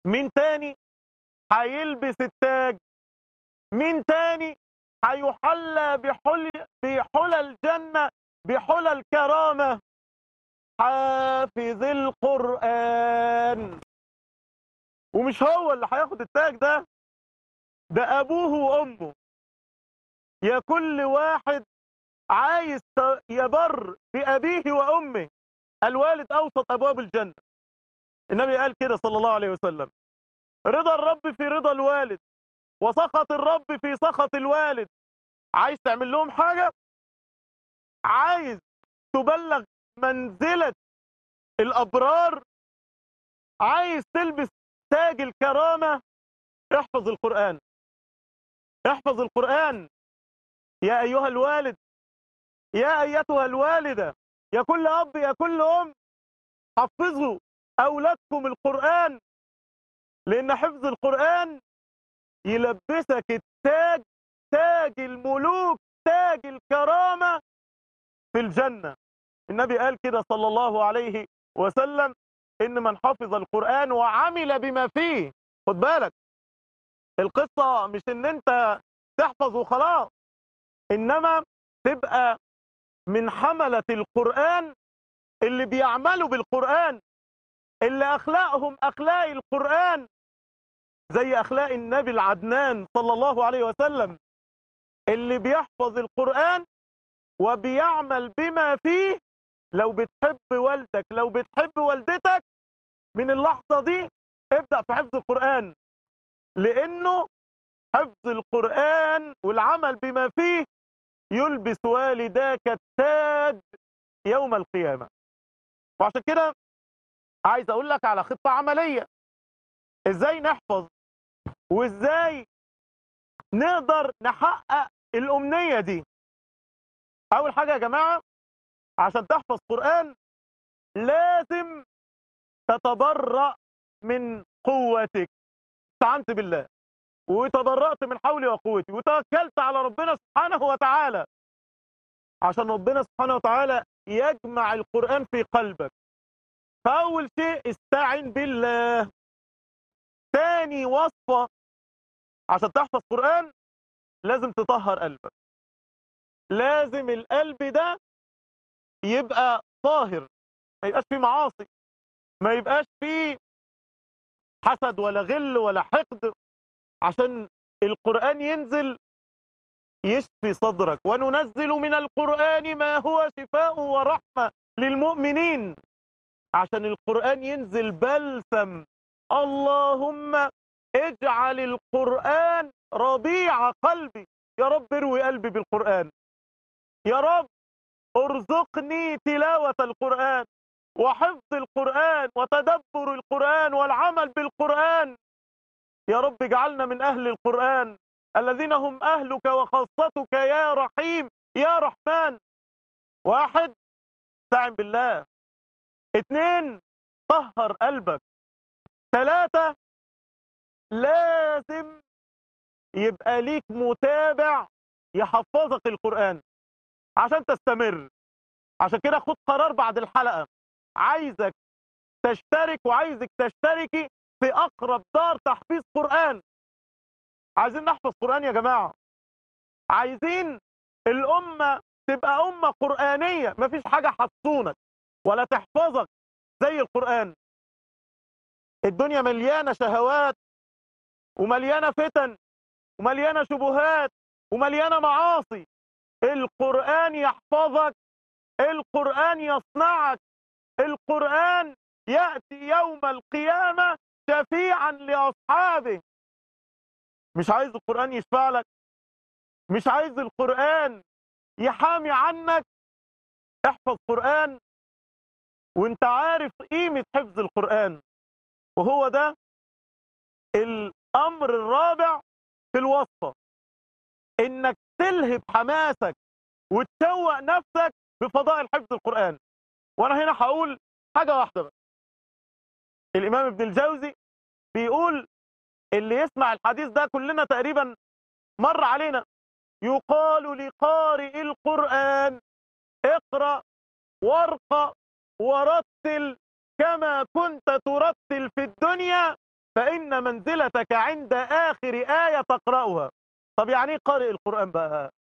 مين تاني هيلبس التاج مين تاني هيحلى بحل بحلى الجنة بحلى الكرامة حافظ القرآن ومش هو اللي هياخد التاج ده ده أبوه وأمه يا كل واحد عايز يبر بأبيه وأمه الوالد أوسط أبواب الجنة النبي قال كده صلى الله عليه وسلم رضا الرب في رضا الوالد وسخط الرب في سخط الوالد عايز تعمل لهم حاجة عايز تبلغ منزلة الأبرار عايز تلبس تاج الكرامة احفظ القرآن احفظ القرآن يا أيها الوالد يا أيتها الوالدة يا كل أب يا كل أم حفظوا أولادكم القرآن لأن حفظ القرآن يلبسك التاج تاج الملوك تاج الكرامة في الجنة النبي قال كده صلى الله عليه وسلم إن من حفظ القرآن وعمل بما فيه خد بالك القصة مش إن أنت تحفظ وخلاص إنما تبقى من حملة القرآن اللي بيعملوا بالقرآن اللي أخلاقهم أخلاق القرآن زي أخلاق النبي العدنان صلى الله عليه وسلم اللي بيحفظ القرآن وبيعمل بما فيه لو بتحب والدك لو بتحب والدتك من اللحظة دي ابدأ في حفظ القرآن لأنه حفظ القرآن والعمل بما فيه يلبس والداك التاج يوم القيامة وعشان كده عايز اقول لك على خطة عملية ازاي نحفظ وازاي نقدر نحقق الامنية دي اول حاجة يا جماعة عشان تحفظ قرآن لازم تتبرأ من قوتك استعنت بالله وتبرأت من حولي وقوتي وتوكلت على ربنا سبحانه وتعالى عشان ربنا سبحانه وتعالى يجمع القرآن في قلبك فأول شيء استعن بالله تاني وصفة عشان تحفظ قرآن لازم تطهر قلبك لازم القلب ده يبقى طاهر ما يبقاش فيه معاصي ما يبقاش فيه حسد ولا غل ولا حقد عشان القرآن ينزل يشفي صدرك وننزل من القرآن ما هو شفاء ورحمة للمؤمنين عشان القرآن ينزل بلسم اللهم اجعل القرآن ربيع قلبي يا رب اروي قلبي بالقرآن يا رب ارزقني تلاوة القرآن وحفظ القرآن وتدبر القرآن والعمل بالقرآن يا رب اجعلنا من أهل القرآن الذين هم أهلك وخاصتك يا رحيم يا رحمن واحد استعن بالله اتنين طهر قلبك ثلاثة لازم يبقى ليك متابع يحفظك القرآن عشان تستمر عشان كده خد قرار بعد الحلقة عايزك تشترك وعايزك تشتركي في أقرب دار تحفيظ قرآن عايزين نحفظ قرآن يا جماعة عايزين الأمة تبقى أمة قرآنية مفيش حاجة حصونك ولا تحفظك زي القرآن الدنيا مليانة شهوات ومليانة فتن ومليانة شبهات ومليانة معاصي القرآن يحفظك القرآن يصنعك القرآن يأتي يوم القيامة شفيعا لأصحابه مش عايز القرآن يشفع لك مش عايز القرآن يحامي عنك احفظ قرآن وانت عارف قيمة حفظ القرآن وهو ده الأمر الرابع في الوصفة انك تلهب حماسك وتشوق نفسك بفضائل حفظ القرآن وانا هنا هقول حاجة واحدة بس الامام ابن الجوزي بيقول اللي يسمع الحديث ده كلنا تقريبا مر علينا يقال لقارئ القرآن اقرأ وارقى ورتل كما كنت ترتل في الدنيا فإن منزلتك عند آخر آية تقرأها طب يعني ايه قارئ القرآن بقى